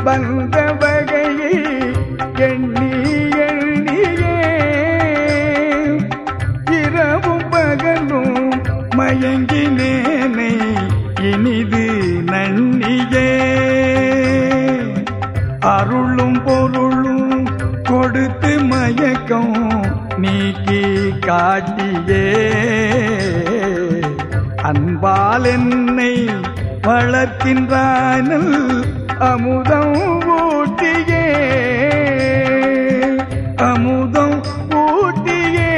வந்த வகையை எண்ணி எண்ணியே இரவும் பகலும் மயங்கினேனை இனிது நன்னியே அருளும் பொருளும் கொடுத்து மயக்கம் நீக்கி காட்டியே அன்பால் என்னை வளர்க்கின்றானல் அமுதம் ஊட்டியே அமுதம் ஊட்டியே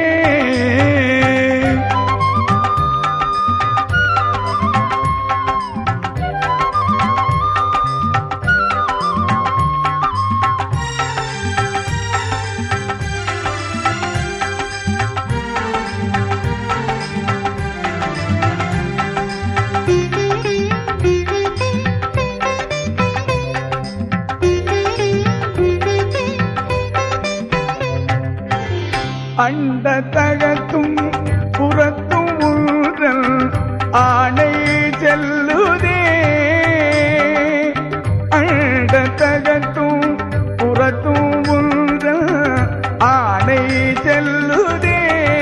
அண்ட தகத்தும் புறத்தும் ஊரல் ஆணை செல்லுதே அண்ட தகத்தும் புறத்தும் ஊரல் ஆணை செல்லுதே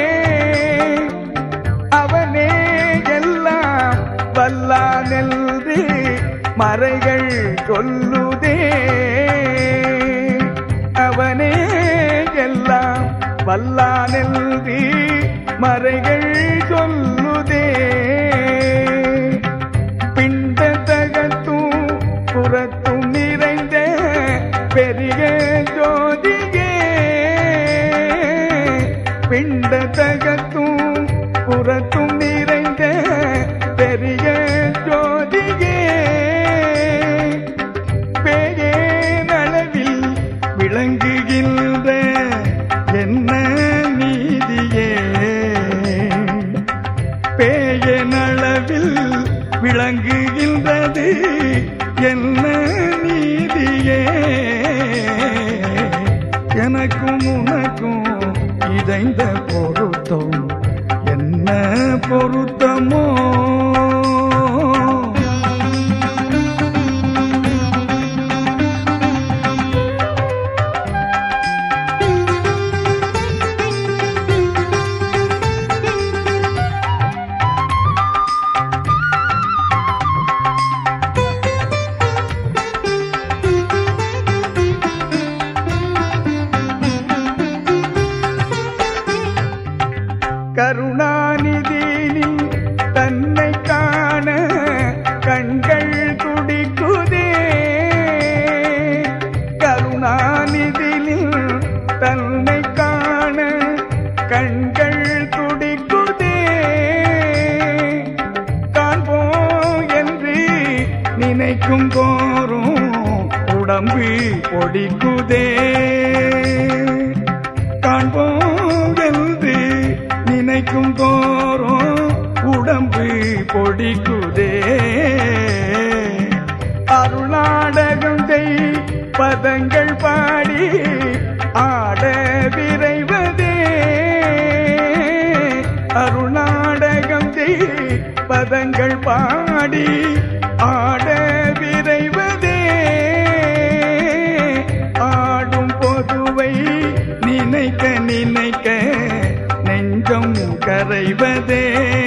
அவனே எல்லாம் வல்லானென்று மறைகள் சொல்லுதே அவனே எல்லாம் வல்லானென்று மறைகள் சொல்லுதே பிண்ட தகத்தும் புறத்தும் நிறைந்த பெரிய ஜோதியே பிண்ட தகத்தும் புறத்தும் நிறைந்த பெரிய ஜோதியே பேயேனளவில் விளங்குகின்ற என்ன நீதியே பேயனளவில் விளங்குகின்றது என்ன நீதியே எனக்கும் உனக்கும் இதைந்த பொருத்தம் என்ன பொருத்தமோ கருணாநிதியின் தன்னை காண கண்கள் துடிக்குதே கருணாநிதியின் தன்னை காண கண்கள் துடிக்குதே காண்போம் என்று நினைக்கும் போரும் உடம்பு பொடிக்குதே காண்போம் என்று நினைக்கும் தோறும் உடம்பு பொடிக்குதே அருளாடகம் செய் பதங்கள் பாடி ஆட விரைவதே அருளாடகம் செய் பதங்கள் பாடி ஆட விரைவதே ஆடும் பொதுவை நினைக்க நினைக்க நெஞ்சம் கரைவதே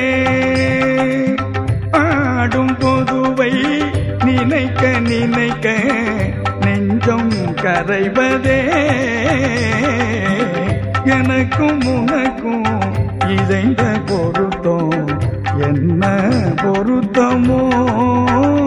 ஆடும் பொதுவை நினைக்க நினைக்க நெஞ்சம் கரைவதே எனக்கும் உனக்கும் இதைந்த பொருத்தம் என்ன பொருத்தமோ